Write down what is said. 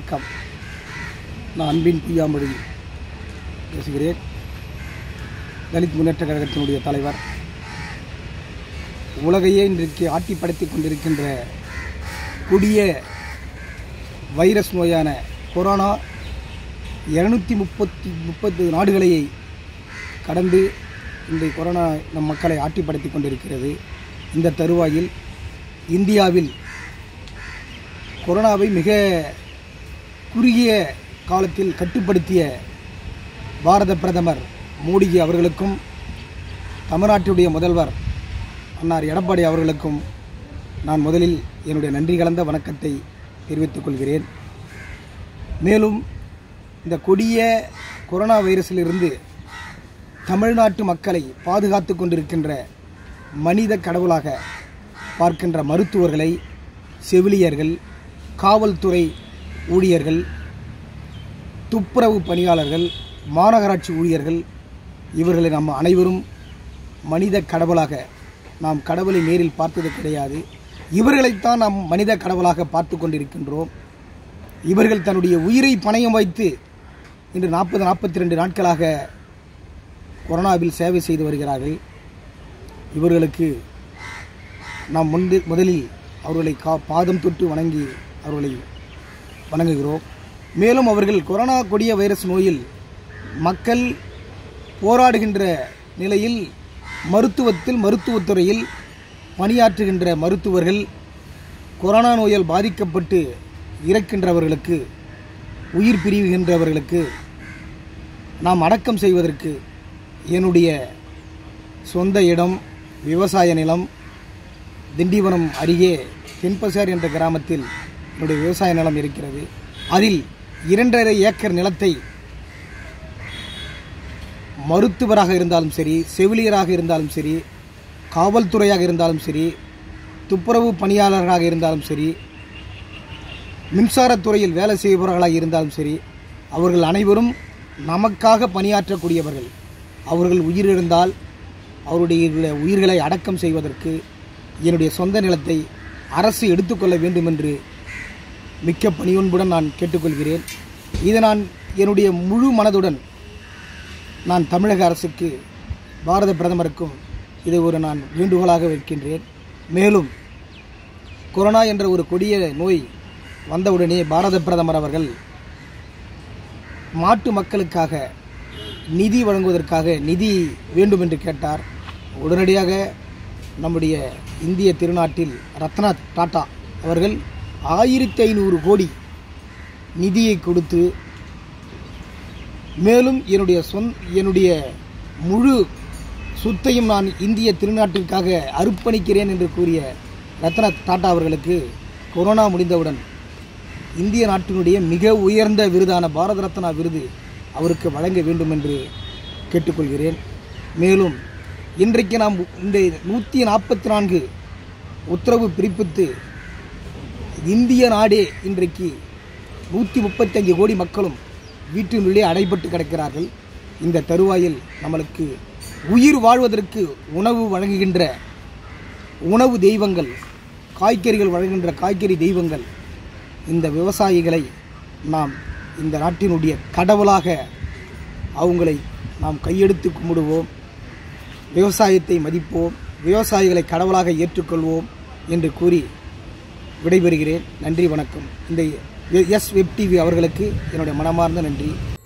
வணக்கம் நான் அன்பின் பியாமொழி பேசுகிறேன் தலித் முன்னேற்ற கழகத்தினுடைய தலைவர் உலகையே இன்றைக்கு ஆட்டி படைத்துக் கொண்டிருக்கின்ற கொடிய வைரஸ் நோயான கொரோனா இருநூற்றி முப்பத்தி முப்பது நாடுகளையே கடந்து இந்த கொரோனா நம் மக்களை ஆட்டி படைத்துக் கொண்டிருக்கிறது இந்த தருவாயில் இந்தியாவில் கொரோனாவை மிக குறுகிய காலத்தில் கட்டுப்படுத்திய பாரத பிரதமர் மோடிஜி அவர்களுக்கும் தமிழ்நாட்டுடைய முதல்வர் அன்னார் எடப்பாடி அவர்களுக்கும் நான் முதலில் என்னுடைய நன்றி கலந்த வணக்கத்தை தெரிவித்துக் கொள்கிறேன் மேலும் இந்த கொடிய கொரோனா வைரஸிலிருந்து தமிழ்நாட்டு மக்களை பாதுகாத்து கொண்டிருக்கின்ற மனித கடவுளாக பார்க்கின்ற மருத்துவர்களை செவிலியர்கள் காவல்துறை ஊழியர்கள் துப்புரவு பணியாளர்கள் மாநகராட்சி ஊழியர்கள் இவர்களை நாம் அனைவரும் மனித கடவுளாக நாம் கடவுளை நேரில் பார்த்தது கிடையாது இவர்களைத்தான் நாம் மனித கடவுளாக பார்த்து கொண்டிருக்கின்றோம் இவர்கள் தன்னுடைய உயிரை பணயம் வைத்து இன்று நாற்பது நாற்பத்தி ரெண்டு நாட்களாக கொரோனாவில் சேவை செய்து வருகிறார்கள் இவர்களுக்கு நாம் முன்பு முதலில் அவர்களை கா பாதம் தொட்டு வணங்கி அவர்களை வணங்குகிறோம் மேலும் அவர்கள் கொரோனா கொடிய வைரஸ் நோயில் மக்கள் போராடுகின்ற நிலையில் மருத்துவத்தில் மருத்துவத்துறையில் பணியாற்றுகின்ற மருத்துவர்கள் கொரோனா நோயால் பாதிக்கப்பட்டு இறக்கின்றவர்களுக்கு உயிர் பிரிவுகின்றவர்களுக்கு நாம் அடக்கம் செய்வதற்கு என்னுடைய சொந்த இடம் விவசாய நிலம் திண்டிவனம் அருகே தென்பசார் என்ற கிராமத்தில் என்னுடைய விவசாய நிலம் இருக்கிறது அதில் இரண்டரை ஏக்கர் நிலத்தை மருத்துவராக இருந்தாலும் சரி செவிலியராக இருந்தாலும் சரி காவல்துறையாக இருந்தாலும் சரி துப்புரவு பணியாளர்களாக இருந்தாலும் சரி மின்சாரத்துறையில் வேலை செய்பவர்களாக இருந்தாலும் சரி அவர்கள் அனைவரும் நமக்காக பணியாற்றக்கூடியவர்கள் அவர்கள் உயிரிழந்தால் அவருடைய உயிர்களை அடக்கம் செய்வதற்கு என்னுடைய சொந்த நிலத்தை அரசு எடுத்துக்கொள்ள வேண்டும் என்று மிக்க பணியொன்புடன் நான் கேட்டுக்கொள்கிறேன் இதை நான் என்னுடைய முழு மனதுடன் நான் தமிழக அரசுக்கு பாரத பிரதமருக்கும் இதை ஒரு நான் வேண்டுகோளாக வைக்கின்றேன் மேலும் கொரோனா என்ற ஒரு கொடிய நோய் வந்தவுடனே பாரத பிரதமர் அவர்கள் மாட்டு மக்களுக்காக நிதி வழங்குவதற்காக நிதி வேண்டும் என்று கேட்டார் உடனடியாக நம்முடைய இந்திய திருநாட்டில் ரத்னா டாட்டா அவர்கள் ஆயிரத்தி ஐநூறு கோடி நிதியை கொடுத்து மேலும் என்னுடைய சொந் என்னுடைய முழு சொத்தையும் நான் இந்திய திருநாட்டிற்காக அர்ப்பணிக்கிறேன் என்று கூறிய ரத்னா டாட்டா அவர்களுக்கு கொரோனா முடிந்தவுடன் இந்திய நாட்டினுடைய மிக உயர்ந்த விருதான பாரத ரத்னா விருது அவருக்கு வழங்க வேண்டும் என்று கேட்டுக்கொள்கிறேன் மேலும் இன்றைக்கு நாம் இந்த நூற்றி நாற்பத்தி நான்கு உத்தரவு பிறப்பித்து இந்திய நாடே இன்றைக்கு நூற்றி முப்பத்தஞ்சு கோடி மக்களும் வீட்டினுள்ளே அடைபட்டு கிடக்கிறார்கள் இந்த தருவாயில் நம்மளுக்கு உயிர் வாழ்வதற்கு உணவு வழங்குகின்ற உணவு தெய்வங்கள் காய்கறிகள் வழங்குகின்ற காய்கறி தெய்வங்கள் இந்த விவசாயிகளை நாம் இந்த நாட்டினுடைய கடவுளாக அவங்களை நாம் கையெடுத்து கும்பிடுவோம் விவசாயத்தை மதிப்போம் விவசாயிகளை கடவுளாக ஏற்றுக்கொள்வோம் என்று கூறி விடைபெறுகிறேன் நன்றி வணக்கம் இந்த எஸ் வெப் டிவி அவர்களுக்கு என்னுடைய மனமார்ந்த நன்றி